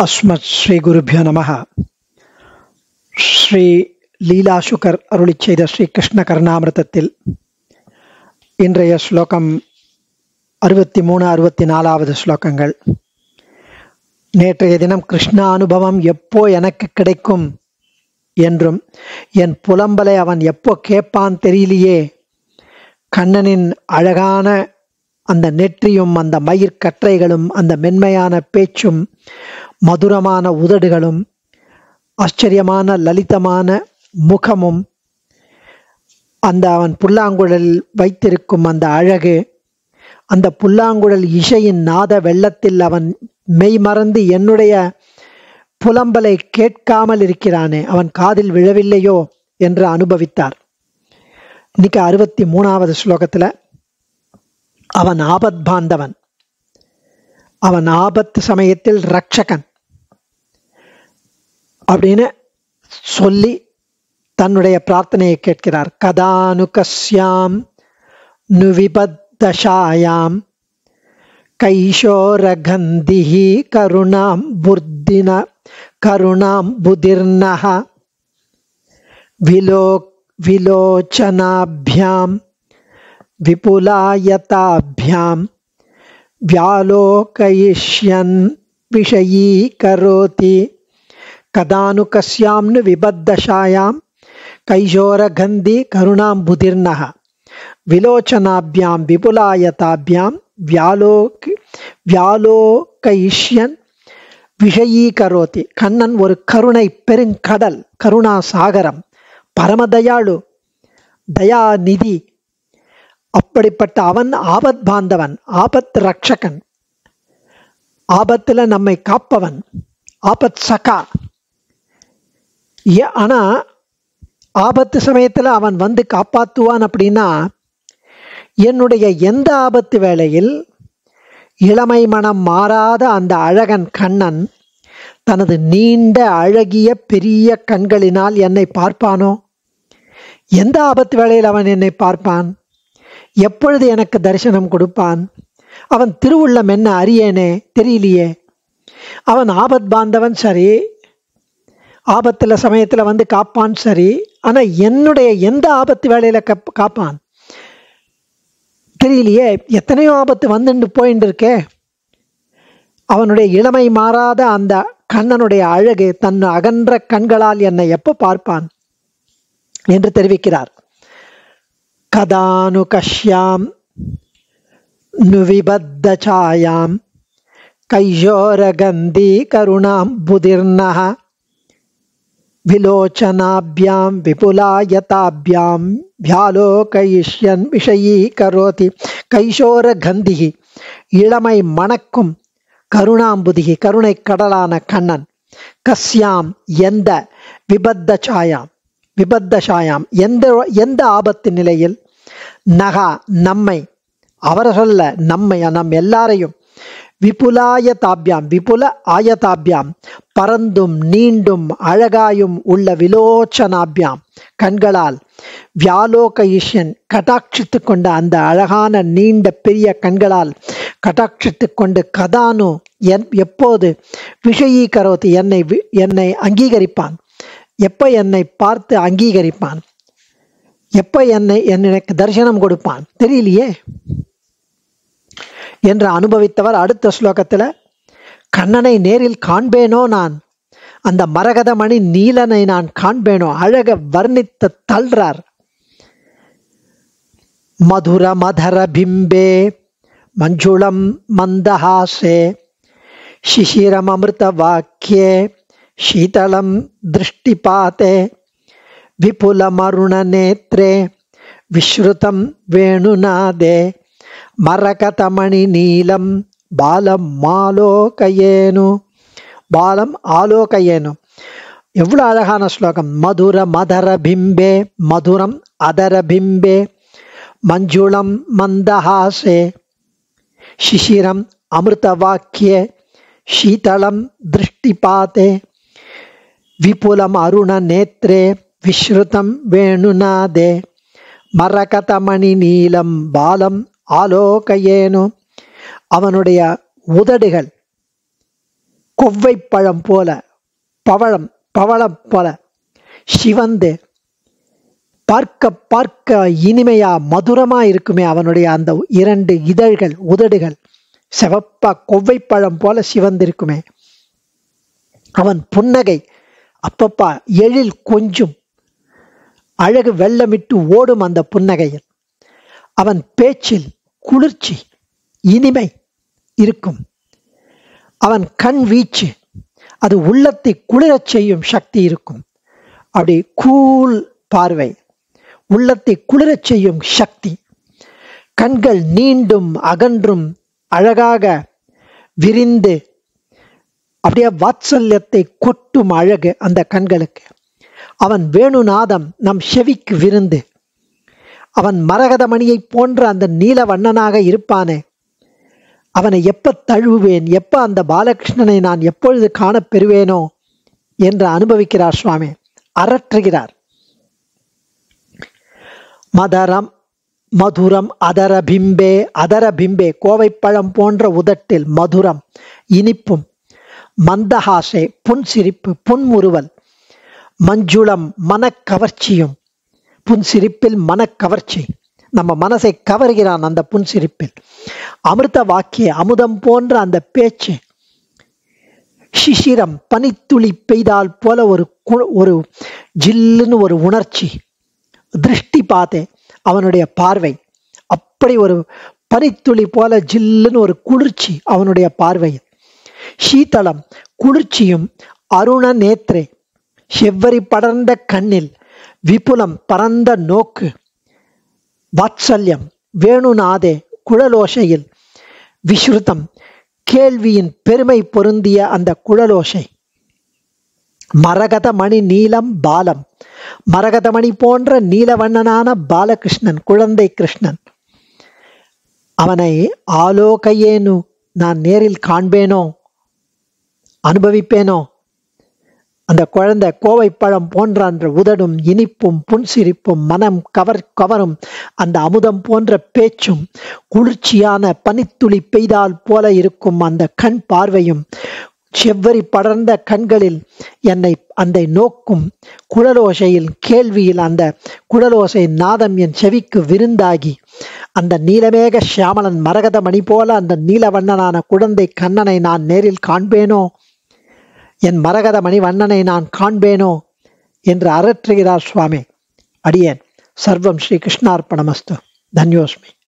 அஸ்மத் ஸ்ரீ குருபியோ நமः ஸ்ரீ லீலா சுகர் அருளிச் செய்த ஸ்ரீ கிருஷ்ண கருணாமிரதத்தில் இன்றைய ஸ்லோகம் அறுபத்தி மூணு அறுபத்தி நாலாவது ஸ்லோகங்கள் நேற்றைய தினம் கிருஷ்ண அனுபவம் எப்போ எனக்கு கிடைக்கும் என்றும் என் புலம்பலை அவன் எப்போ கேட்பான் தெரியலையே கண்ணனின் அழகான அந்த நெற்றியும் அந்த மயிர் கற்றைகளும் அந்த மென்மையான பேச்சும் மதுரமான உதடுகளும் ஆச்சரியமான லலிதமான முகமும் அந்த அவன் புல்லாங்குழல் வைத்திருக்கும் அந்த அழகு அந்த புல்லாங்குழல் இசையின் நாத வெள்ளத்தில் அவன் மெய் மறந்து என்னுடைய புலம்பலை கேட்காமல் இருக்கிறானே அவன் காதில் விழவில்லையோ என்று அனுபவித்தார் இன்னைக்கு அறுபத்தி மூணாவது ஸ்லோகத்துல அவன் ஆபத் பாந்தவன் அவன் ஆபத்து சமயத்தில் ரட்சகன் அப்படின்னு சொல்லி தன்னுடைய பிரார்த்தனையை கேட்கிறார் கதானுகஸ்யாம் நுவிபத்தஷாயாம் கைஷோரகந்திஹி கருணாம் புர்தின கருணாம் புதிர்னஹ விலோ விலோச்சனாபியாம் विपुलायताभ्यां व्यालोकयिष्यन् विषयीकरोति कदानु कस्यां नु विबद्धशायां कैशोरगन्धि करुणाम्बुधिर्नः विलोचनाभ्यां विपुलायताभ्यां व्यालोक व्यालोकयिष्यन् விஷயீகரோதி கண்ணன் ஒரு கருணை பெருங்கடல் கருணா சாகரம் பரமதயாளு தயாநிதி அப்படிப்பட்ட அவன் ஆபத் பாந்தவன் ஆபத் ரக்ஷகன் ஆபத்துல நம்மை காப்பவன் ஆபத் சகா ஆனா ஆபத்து சமயத்துல அவன் வந்து காப்பாத்துவான் அப்படின்னா என்னுடைய எந்த ஆபத்து வேளையில் இளமை மனம் மாறாத அந்த அழகன் கண்ணன் தனது நீண்ட அழகிய பெரிய கண்களினால் என்னை பார்ப்பானோ எந்த ஆபத்து வேளையில் அவன் என்னை பார்ப்பான் எப்பொழுது எனக்கு தரிசனம் கொடுப்பான் அவன் திருவுள்ளம் என்ன அறியேனே தெரியலையே அவன் ஆபத் பாந்தவன் சரி ஆபத்துல சமயத்துல வந்து காப்பான் சரி ஆனா என்னுடைய எந்த ஆபத்து வேலையில காப்பான் தெரியலையே எத்தனையோ ஆபத்து வந்துட்டு போயிட்டு இருக்கே அவனுடைய இளமை மாறாத அந்த கண்ணனுடைய அழகு தன் அகன்ற கண்களால் என்னை எப்போ பார்ப்பான் என்று தெரிவிக்கிறார் कदानुकश्यां नुविबद्धछायां कैशोरगन्धीकरुणां बुधिर्नः विलोचनाभ्यां विपुलायताभ्यां व्यालोकयिष्यन् விஷயீகரோதி கைஷோரகந்திகி இளமை மணக்கும் கருணாம்புதிகி கருணை கடலான கண்ணன் கஸ்யாம் எந்த விபத்த சாயாம் விபத்தஷாயாம் எந்த எந்த ஆபத்து நிலையில் நகா நம்மை அவரை சொல்ல நம்மை நம் எல்லாரையும் விபுலாய தாபியாம் விபுல ஆயதாபியாம் பறந்தும் நீண்டும் அழகாயும் உள்ள விலோச்சனாபியாம் கண்களால் வியாலோக ஈஷன் கட்டாட்சித்து கொண்ட அந்த அழகான நீண்ட பெரிய கண்களால் கட்டாட்சித்து கொண்டு கதானு என் எப்போது விஷயீகரோதி என்னை என்னை அங்கீகரிப்பான் எப்ப என்னை பார்த்து அங்கீகரிப்பான் எப்ப என்னை எனக்கு தரிசனம் கொடுப்பான் தெரியலையே என்று அனுபவித்தவர் அடுத்த ஸ்லோகத்துல கண்ணனை நேரில் காண்பேனோ நான் அந்த மரகதமணி நீலனை நான் காண்பேனோ அழக வர்ணித்த தள்ளுறார் மதுர மதர பிம்பே மஞ்சுளம் மந்தஹாசே சிசிரம் அமிர்த வாக்கியே शीतलं दृष्टिपाते विपुलमरुणनेत्रे विश्रुतं वेणुनादे मरकतमणिनीलं बालं மாலோகயேனு பாலம் ஆலோகயேனு எவ்வளோ அழகான ஸ்லோகம் மதுர மதர பிம்பே மதுரம் அதர பிம்பே மஞ்சுளம் மந்தஹாசே சிசிரம் அமிர்த வாக்கியே शीतलं दृष्टिपाते विपुलम् अरुणनेत्रे विश्रुतं वेणुनादे மரகதமணி பாலம் ஆலோகையேனு அவனுடைய உதடுகள் கொவ்வை பழம் போல பவளம் பவளம் போல சிவந்து பார்க்க பார்க்க இனிமையா மதுரமா இருக்குமே அவனுடைய அந்த இரண்டு இதழ்கள் உதடுகள் செவப்பா கொவ்வை பழம் போல சிவந்திருக்குமே அவன் புன்னகை அப்பப்பா எழில் கொஞ்சம் அழகு வெள்ளமிட்டு ஓடும் அந்த புன்னகையில் அவன் பேச்சில் குளிர்ச்சி இனிமை இருக்கும் அவன் கண் வீச்சு அது உள்ளத்தை குளிரச் செய்யும் சக்தி இருக்கும் அப்படி கூல் பார்வை உள்ளத்தை குளிரச் செய்யும் சக்தி கண்கள் நீண்டும் அகன்றும் அழகாக விரிந்து அப்படியே வாத்சல்யத்தை கொட்டும் அழகு அந்த கண்களுக்கு அவன் வேணுநாதம் நம் செவிக்கு விருந்து அவன் மரகதமணியை போன்ற அந்த நீல வண்ணனாக இருப்பானே அவனை எப்ப தழுவுவேன் எப்ப அந்த பாலகிருஷ்ணனை நான் எப்பொழுது காணப் பெறுவேனோ என்று அனுபவிக்கிறார் சுவாமி அரற்றுகிறார் மதரம் மதுரம் அதர பிம்பே அதர பிம்பே கோவைப்பழம் போன்ற உதட்டில் மதுரம் இனிப்பும் மந்தஹாசே புன்சிரிப்பு புன்முறுவல் மஞ்சுளம் மனக்கவர்ச்சியும் புன்சிரிப்பில் மனக்கவர்ச்சி நம்ம மனசை கவர்கிறான் அந்த புன்சிரிப்பில் அமிர்த வாக்கிய அமுதம் போன்ற அந்த பேச்சு சிசிரம் பனித்துளி பெய்தால் போல ஒரு கு- ஒரு ஜில்லுன்னு ஒரு உணர்ச்சி திருஷ்டி பார்த்தே அவனுடைய பார்வை அப்படி ஒரு பனித்துளி போல ஜில்லுன்னு ஒரு குளிர்ச்சி அவனுடைய பார்வையில் சீதளம் குளிர்ச்சியும் அருண நேத்ரே செவ்வரி படர்ந்த கண்ணில் விபுலம் பரந்த நோக்கு வாத்சல்யம் வேணுநாதே குழலோசையில் விஸ்ருதம் கேள்வியின் பெருமை பொருந்திய அந்த குழலோசை மரகத மணி நீலம் பாலம் மரகதமணி போன்ற நீலவண்ணனான பாலகிருஷ்ணன் குழந்தை கிருஷ்ணன் அவனை ஆலோகையேனு நான் நேரில் காண்பேனோ அனுபவிப்பேனோ அந்த குழந்தை கோவைப்பழம் போன்ற அந்த உதடும் இனிப்பும் புன்சிரிப்பும் மனம் கவர் கவரும் அந்த அமுதம் போன்ற பேச்சும் குளிர்ச்சியான பனித்துளி பெய்தால் போல இருக்கும் அந்த கண் பார்வையும் செவ்வரி படர்ந்த கண்களில் என்னை அந்த நோக்கும் குழலோசையில் கேள்வியில் அந்த குழலோசை நாதம் என் செவிக்கு விருந்தாகி அந்த நீலமேக சியாமலன் மரகத மணி போல அந்த நீலவண்ணனான குழந்தை கண்ணனை நான் நேரில் காண்பேனோ என் மரகத மணி வண்ணனை நான் காண்பேனோ என்று அரற்றுகிறார் சுவாமி அடியேன் சர்வம் ஸ்ரீ கிருஷ்ணார்ப்பணமஸ்து தன்யோஸ்மி